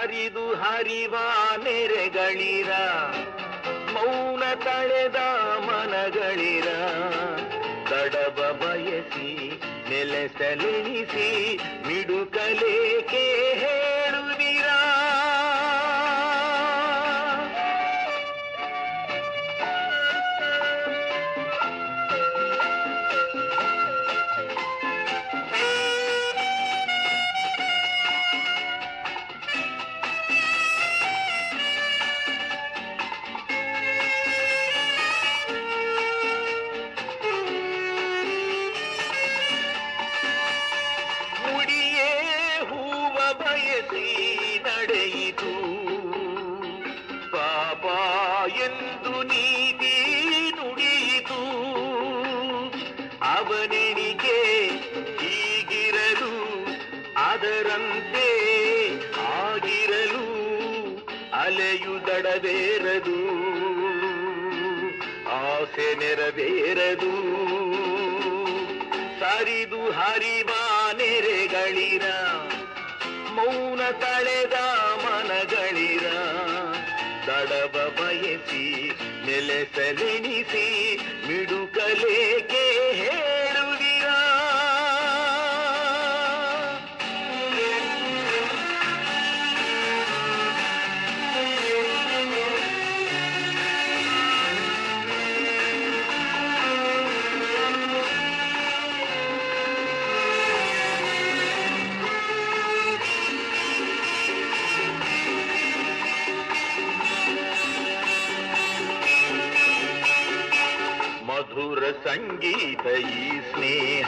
ಸರಿದು ಹರಿವ ನೆರೆಗಳಿರ ಮೌನ ತಳೆದ ಮನಗಳಿರ ಕಡಬ ಬಯಸಿ ನೆಲೆಸಲೆನಿಸಿ ಮಿಡುಕಲೇಕೆ ಹೇಳುವಿರಾ ಮುಡಿಯೇ ಹೂವ ಬಯಸಿ ನಡೆಯಿತು ಪಾಪ ಎಂದು ನೀತಿ ನುಡಿಯಿತು ಅವನೆನಿಗೆ ಹೀಗಿರಲು ಅದರಂತೆ ಆಗಿರಲು ಅಲೆಯುದಡಬೇರದು ಆಸೆ ನೆರವೇರದು ಸರಿದು ಹರಿವ ನೆರೆಗಳಿರ ಮೌನ ತಳೆದ ಮನಗಳಿರ ದಡವ ಬಯಸಿ ನೆಲೆಸಲೆನಿಸಿ ಮಿಡುಕಲೇಕೆ ಹೇಳುವಿರಾ ಮಧುರ ಸಂಗೀತ ಈ ಸ್ನೇಹ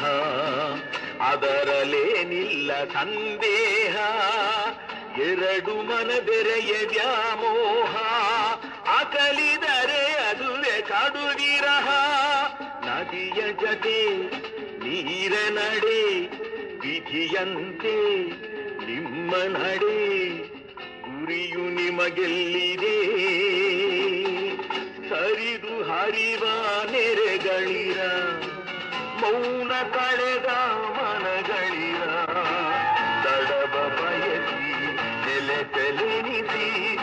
ಅದರಲೇನಿಲ್ಲ ಸಂದೇಹ ಎರಡು ಮನ ಬೆರೆಯ ವ್ಯಾಮೋಹ ಅಕಲಿದರೆ ಅದುವೆ ಕಡು ವಿರಹ ನದಿಯ ಜತೆ ನೀರ ನಡೆ ವಿಧಿಯಂತೆ ನಿಮ್ಮ ನಡೆ ಗುರಿಯು ನಿಮಗೆಲ್ಲಿದೆ ಸರಿದು ಹರಿವ ನೆರೆಗಳಿರ ಮೌನ ಕಳೆದ ಮನಗಳಿರ ದಡವ ಬಯಸಿ ನೆಲೆಸಲೆನಿಸಿ